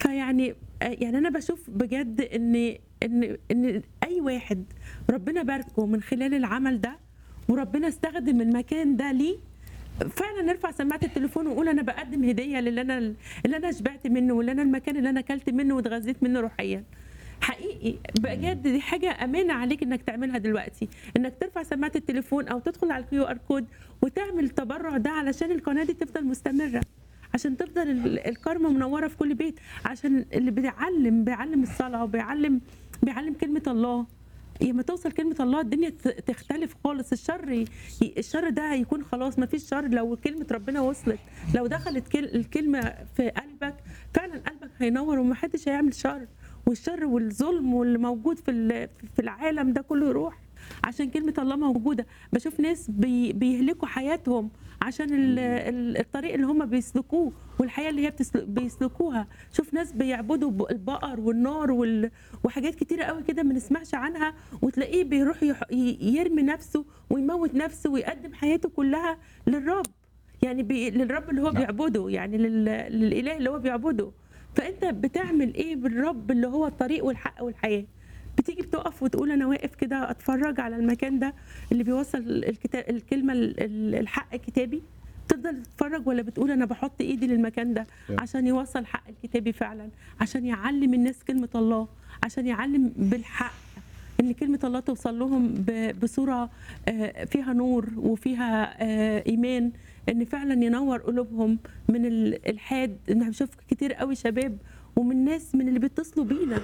فيعني يعني انا بشوف بجد ان ان ان اي واحد ربنا باركه من خلال العمل ده وربنا استخدم المكان ده ليه فعلا نرفع سماعه التليفون ونقول انا بقدم هديه للي انا اللي انا شبعت منه واللي انا المكان اللي انا اكلت منه واتغذيت منه روحيا حقيقي بجد دي حاجه امانه عليك انك تعملها دلوقتي انك ترفع سماعه التليفون او تدخل على الكيو ار كود وتعمل التبرع ده علشان القناه دي تفضل مستمره عشان تفضل ال- الكارما منوره في كل بيت عشان اللي بيعلم بيعلم الصلاه وبيعلم بيعلم كلمه الله لما توصل كلمة الله الدنيا ت- تختلف خالص الشر ي- الشر ده هيكون خلاص ما فيش شر لو كلمة ربنا وصلت لو دخلت كل- الكلمة في قلبك فعلا قلبك هينور ومحدش هيعمل شر والشر والظلم واللي موجود في ال- في العالم ده كله يروح عشان كلمة الله موجودة بشوف ناس بي بيهلكوا حياتهم عشان ال- ال- الطريق اللي هم بيسلكوه والحياة اللي هي بتسلك بيسلكوها شوف ناس بيعبدوا ب- البقر والنار وال... وحاجات كتيرة قوي كده ما نسمعش عنها وتلاقيه بيروح يح... ي- يرمي نفسه ويموت نفسه ويقدم حياته كلها للرب يعني بي... للرب اللي هو نعم. بيعبده يعني لل... للإله اللي هو بيعبده فأنت بتعمل إيه بالرب اللي هو الطريق والحق والحياة بتيجي بتقف وتقول انا واقف كده اتفرج على المكان ده اللي بيوصل الكتاب الكلمه ال- ال- الحق كتابي تفضل تتفرج ولا بتقول انا بحط ايدي للمكان ده Yeah. عشان يوصل حق الكتابي فعلا عشان يعلم الناس كلمه الله عشان يعلم بالحق ان كلمه الله توصل لهم ب- بصوره آه، فيها نور وفيها آه، ايمان ان فعلا ينور قلوبهم من ال- الحاد انا بشوف كتير قوي شباب ومن ناس من اللي بيتصلوا بينا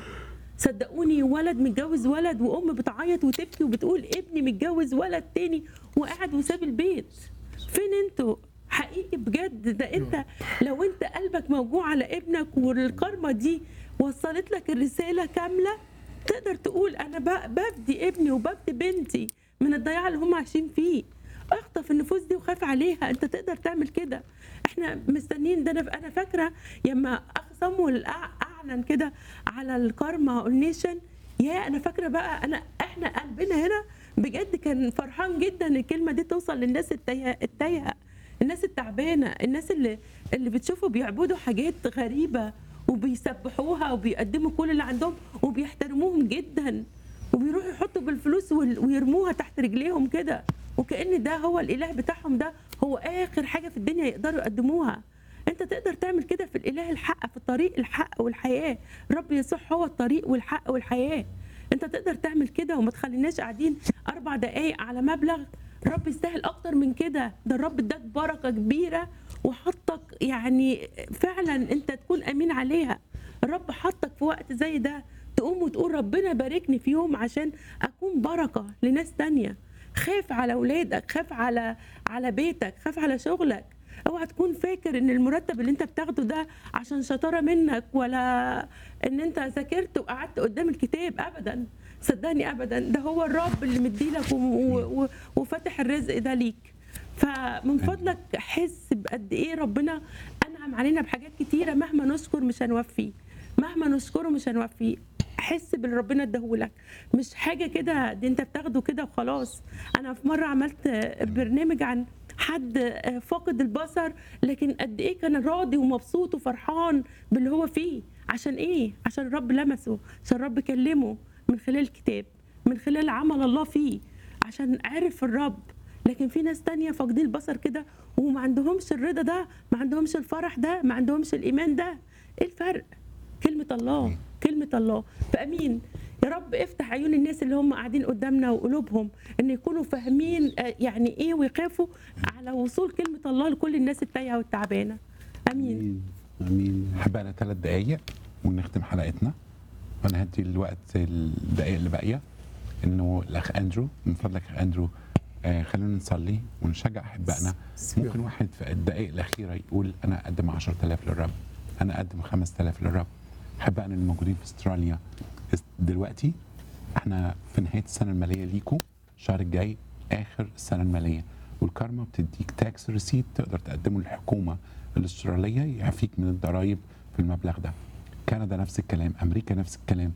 صدقوني ولد متجوز ولد وام بتعيط وتبكي وبتقول ابني متجوز ولد تاني وقاعد وساب البيت فين انتوا حقيقي بجد ده انت لو انت قلبك موجوع على ابنك والكارما دي وصلت لك الرساله كامله تقدر تقول انا ب- بفدي ابني وبفدي بنتي من الضياع اللي هم عايشين فيه اخطف النفوس دي وخاف عليها انت تقدر تعمل كده احنا مستنيين ده انا انا فاكره لما اخ صمويل أع- اعلن كده على الكارما اونيشن يا انا فاكره بقى انا احنا قلبنا هنا بجد كان فرحان جدا ان الكلمه دي توصل للناس التايهه التايهه الناس التعبانه الناس اللي اللي بتشوفوا بيعبدوا حاجات غريبه وبيسبحوها وبيقدموا كل اللي عندهم وبيحترموهم جدا وبيروحوا يحطوا بالفلوس وال- ويرموها تحت رجليهم كده وكأن ده هو الإله بتاعهم ده هو آخر حاجة في الدنيا يقدروا يقدموها انت تقدر تعمل كده في الاله الحق في طريق الحق والحياه رب يسوع هو الطريق والحق والحياه انت تقدر تعمل كده وما تخليناش قاعدين اربع دقايق على مبلغ رب يستاهل اكتر من كده ده الرب اداك بركه كبيره وحطك يعني فعلا انت تكون امين عليها الرب حطك في وقت زي ده تقوم وتقول ربنا باركني في يوم عشان اكون بركه لناس تانية خاف على اولادك خاف على على بيتك خاف على شغلك اوعى تكون فاكر ان المرتب اللي انت بتاخده ده عشان شطاره منك ولا ان انت ذاكرت وقعدت قدام الكتاب ابدا صدقني ابدا ده هو الرب اللي مديلك و- و- و- وفاتح الرزق ده ليك فمن فضلك حس بقد ايه ربنا انعم علينا بحاجات كتيره مهما نشكر مش هنوفيه مهما نشكره مش هنوفيه حس باللي ربنا اداهولك مش حاجه كده دي انت بتاخده كده وخلاص انا في مره عملت برنامج عن حد فاقد البصر لكن قد ايه كان راضي ومبسوط وفرحان باللي هو فيه عشان ايه عشان الرب لمسه عشان الرب كلمه من خلال الكتاب من خلال عمل الله فيه عشان عرف الرب لكن في ناس تانية فاقدين البصر كده وما عندهمش الرضا ده ما عندهمش الفرح ده ما عندهمش الإيمان ده إيه الفرق كلمة الله كلمة الله فأمين يا رب افتح عيون الناس اللي هم قاعدين قدامنا وقلوبهم ان يكونوا فاهمين آه، يعني ايه ويخافوا على وصول كلمة الله لكل الناس التايهة والتعبانة امين امين امين هبقى ثلاث دقايق ونختم حلقتنا وانا هدي الوقت الدقايق اللي باقيه انه الاخ اندرو من فضلك يا اخ اندرو آه خلينا نصلي ونشجع احبائنا ممكن واحد في الدقائق الاخيره يقول انا اقدم 10000 للرب انا اقدم 5000 للرب احبائنا اللي موجودين في استراليا است- دلوقتي احنا في نهايه السنه الماليه ليكم الشهر الجاي اخر السنه الماليه والكارما بتديك تاكس ريسيت تقدر تقدمه للحكومه الاستراليه يعفيك من الضرائب في المبلغ ده كندا نفس الكلام امريكا نفس الكلام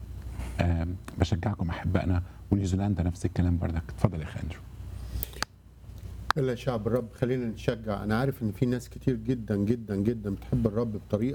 آم، بشجعكم احبائنا ونيوزيلندا نفس الكلام بردك اتفضل يا اخ اندرو الا شعب الرب خلينا نتشجع انا عارف ان في ناس كتير جدا جدا جدا بتحب الرب بطريقه